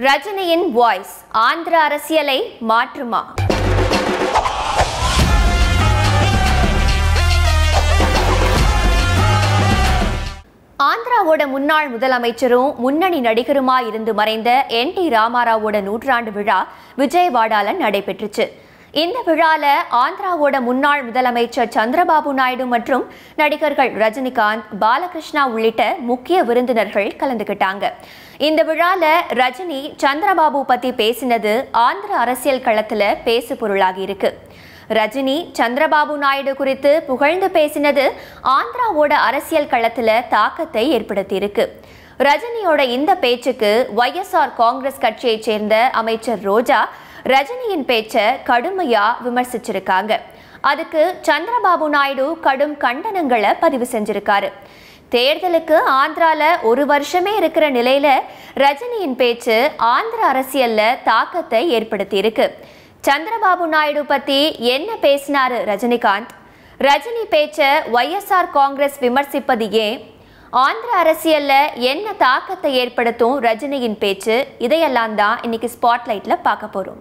ரஜினியின் வாய்ஸ் ஆந்திர அரசியலை மாற்றுமா ஆந்திராவோட முன்னாள் முதலமைச்சரும் முன்னணி நடிகருமா இருந்து மறைந்த என் டி ராமாராவோட நூற்றாண்டு விழா விஜயவாடால நடைபெற்றுச்சு இந்த விழால ஆந்திராவோட முன்னாள் முதலமைச்சர் சந்திரபாபு நாயுடு மற்றும் நடிகர்கள் ரஜினிகாந்த் பாலகிருஷ்ணா உள்ளிட்ட முக்கிய விருந்தினர்கள் கலந்துக்கிட்டாங்க இந்த விழால ரஜினி சந்திரபாபு பத்தி பேசினது ஆந்திர அரசியல் களத்துல பேசு பொருளாகி இருக்கு ரஜினி சந்திரபாபு நாயுடு குறித்து புகழ்ந்து பேசினது ஆந்திராவோட அரசியல் களத்துல தாக்கத்தை ஏற்படுத்தியிருக்கு ரஜினியோட இந்த பேச்சுக்கு ஒய்எஸ்ஆர் காங்கிரஸ் கட்சியைச் சேர்ந்த அமைச்சர் ரோஜா ரஜினியின் பேச்சை கடுமையா விமர்சிச்சிருக்காங்க அதுக்கு சந்திரபாபு நாயுடு கடும் கண்டனங்களை பதிவு செஞ்சிருக்காரு தேர்தலுக்கு ஆந்திரால ஒரு வருஷமே இருக்கிற நிலையில ரஜினியின் பேச்சு ஆந்திர அரசியல்ல தாக்கத்தை ஏற்படுத்தி இருக்கு சந்திரபாபு நாயுடு பத்தி என்ன பேசினாரு ரஜினிகாந்த் ரஜினி பேச்ச ஒய்எஸ்ஆர் காங்கிரஸ் விமர்சிப்பது ஏன் ஆந்திர அரசியல்ல என்ன தாக்கத்தை ஏற்படுத்தும் ரஜினியின் பேச்சு இதையெல்லாம் தான் இன்னைக்கு ஸ்பாட்லைட்ல பார்க்க போறோம்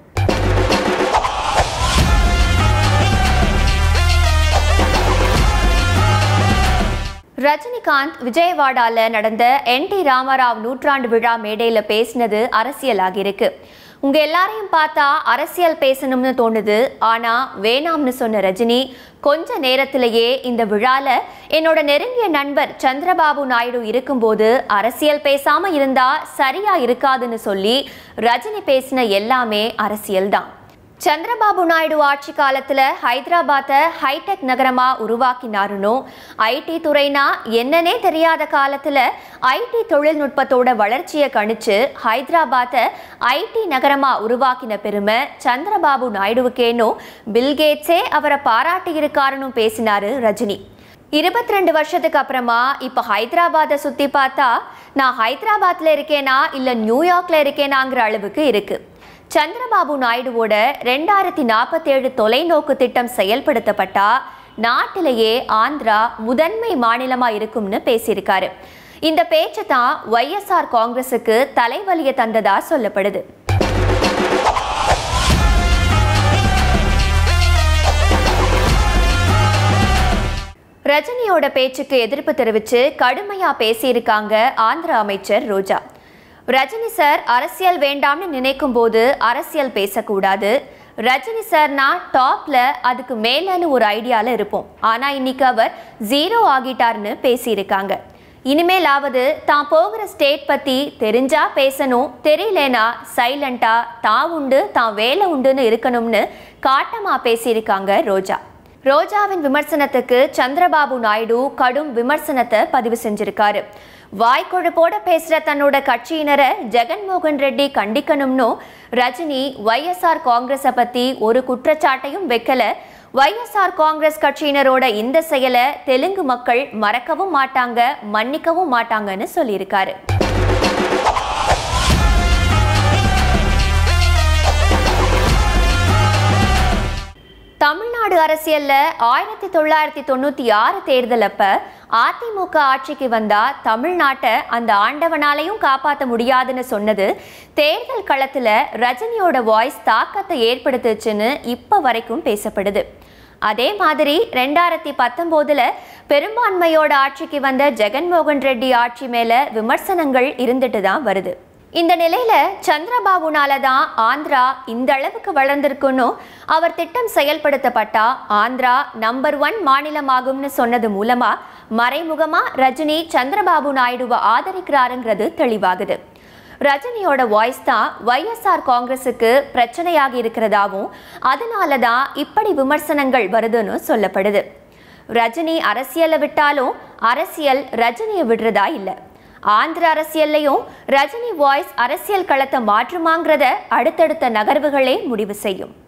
ரஜினிகாந்த் விஜயவாடால நடந்த என் டி ராமராவ் நூற்றாண்டு விழா மேடையில பேசினது அரசியலாகி இருக்கு உங்க எல்லாரையும் பார்த்தா அரசியல் பேசணும்னு தோணுது ஆனா வேணாம்னு சொன்ன ரஜினி கொஞ்ச நேரத்திலேயே இந்த விழால என்னோட நெருங்கிய நண்பர் சந்திரபாபு நாயுடு இருக்கும்போது அரசியல் பேசாம இருந்தா சரியா இருக்காதுன்னு சொல்லி ரஜினி பேசின எல்லாமே அரசியல்தான் சந்திரபாபு நாயுடு ஆட்சி காலத்துல ஹைதராபாத்தை ஹைடெக் நகரமா உருவாக்கினாருனோ ஐடி துறைனா என்னன்னே தெரியாத காலத்துல ஐடி தொழில்நுட்பத்தோட வளர்ச்சியை கணிச்சு ஹைதராபாத்தை ஐடி நகரமா உருவாக்கின பெருமை சந்திரபாபு நாயுடுவுக்கேனோ பில்கேட்ஸே அவரை பாராட்டி இருக்காருன்னு பேசினாரு ரஜினி இருபத்தி ரெண்டு வருஷத்துக்கு அப்புறமா இப்போ ஹைதராபாத்தை சுற்றி பார்த்தா நான் ஹைதராபாத்தில் இருக்கேனா இல்லை நியூயார்க்கில் இருக்கேனாங்கிற அளவுக்கு இருக்கு சந்திரபாபு நாயுடுவோட ரெண்டாயிரத்தி நாற்பத்தேழு தொலைநோக்கு திட்டம் செயல்படுத்தப்பட்டா நாட்டிலேயே ஆந்திரா முதன்மை மாநிலமா இருக்கும்னு பேசியிருக்காரு இந்த பேச்சு தான் ஒய்எஸ்ஆர் காங்கிரஸுக்கு தலைவலிய தந்ததா சொல்லப்படுது ரஜினியோட பேச்சுக்கு எதிர்ப்பு தெரிவித்து கடுமையா பேசியிருக்காங்க ஆந்திர அமைச்சர் ரோஜா ரஜினி சார் அரசியல் வேண்டாம்னு நினைக்கும் போது அரசியல் பேசக்கூடாது ரஜினி சார்னா டாப்ல அதுக்கு மேலன்னு ஒரு ஐடியால இருப்போம் ஆனா இன்னைக்கு அவர் ஜீரோ ஆகிட்டார்னு பேசியிருக்காங்க இனிமேலாவது தான் போகிற ஸ்டேட் பத்தி தெரிஞ்சா பேசணும் தெரியலனா சைலண்டா தான் உண்டு தான் வேலை உண்டுன்னு இருக்கணும்னு காட்டமா பேசியிருக்காங்க ரோஜா ரோஜாவின் விமர்சனத்துக்கு சந்திரபாபு நாயுடு கடும் விமர்சனத்தை பதிவு செஞ்சிருக்காரு வாய்க்கொழுப்போட பேசுற தன்னோட கட்சியினரை ஜெகன்மோகன் ரெட்டி கண்டிக்கணும்னு ரஜினி ஒய்எஸ்ஆர் காங்கிரஸை பத்தி ஒரு குற்றச்சாட்டையும் வைக்கல ஒய்எஸ்ஆர் காங்கிரஸ் கட்சியினரோட இந்த செயலை தெலுங்கு மக்கள் மறக்கவும் மாட்டாங்க மன்னிக்கவும் மாட்டாங்கன்னு சொல்லியிருக்காரு தமிழ்நாடு அரசியல்ல ஆயிரத்தி தொள்ளாயிரத்தி தொண்ணூத்தி ஆறு தேர்தல் அப்ப அதிமுக ஆட்சிக்கு வந்தா தமிழ்நாட்டை அந்த ஆண்டவனாலையும் காப்பாற்ற முடியாதுன்னு சொன்னது தேர்தல் களத்துல ரஜினியோட வாய்ஸ் தாக்கத்தை ஏற்படுத்துச்சுன்னு இப்ப வரைக்கும் பேசப்படுது அதே மாதிரி ரெண்டாயிரத்தி பத்தொம்போதுல பெரும்பான்மையோட ஆட்சிக்கு வந்த ஜெகன்மோகன் ரெட்டி ஆட்சி மேல விமர்சனங்கள் இருந்துட்டு தான் வருது இந்த நிலையில சந்திரபாபுனால தான் ஆந்திரா இந்த அளவுக்கு வளர்ந்திருக்குன்னு அவர் திட்டம் செயல்படுத்தப்பட்டா ஆந்திரா நம்பர் ஒன் மாநிலமாகும்னு சொன்னது மூலமா மறைமுகமா ரஜினி சந்திரபாபு நாயுடுவை ஆதரிக்கிறாருங்கிறது தெளிவாகுது ரஜினியோட வாய்ஸ் தான் ஒய்எஸ்ஆர் காங்கிரஸுக்கு பிரச்சனையாகி இருக்கிறதாவும் அதனால தான் இப்படி விமர்சனங்கள் வருதுன்னு சொல்லப்படுது ரஜினி அரசியலை விட்டாலும் அரசியல் ரஜினியை விடுறதா இல்லை ஆந்திர அரசியல்லையும் ரஜினி வாய்ஸ் அரசியல் களத்தை மாற்றுமாங்கிறத அடுத்தடுத்த நகர்வுகளே முடிவு செய்யும்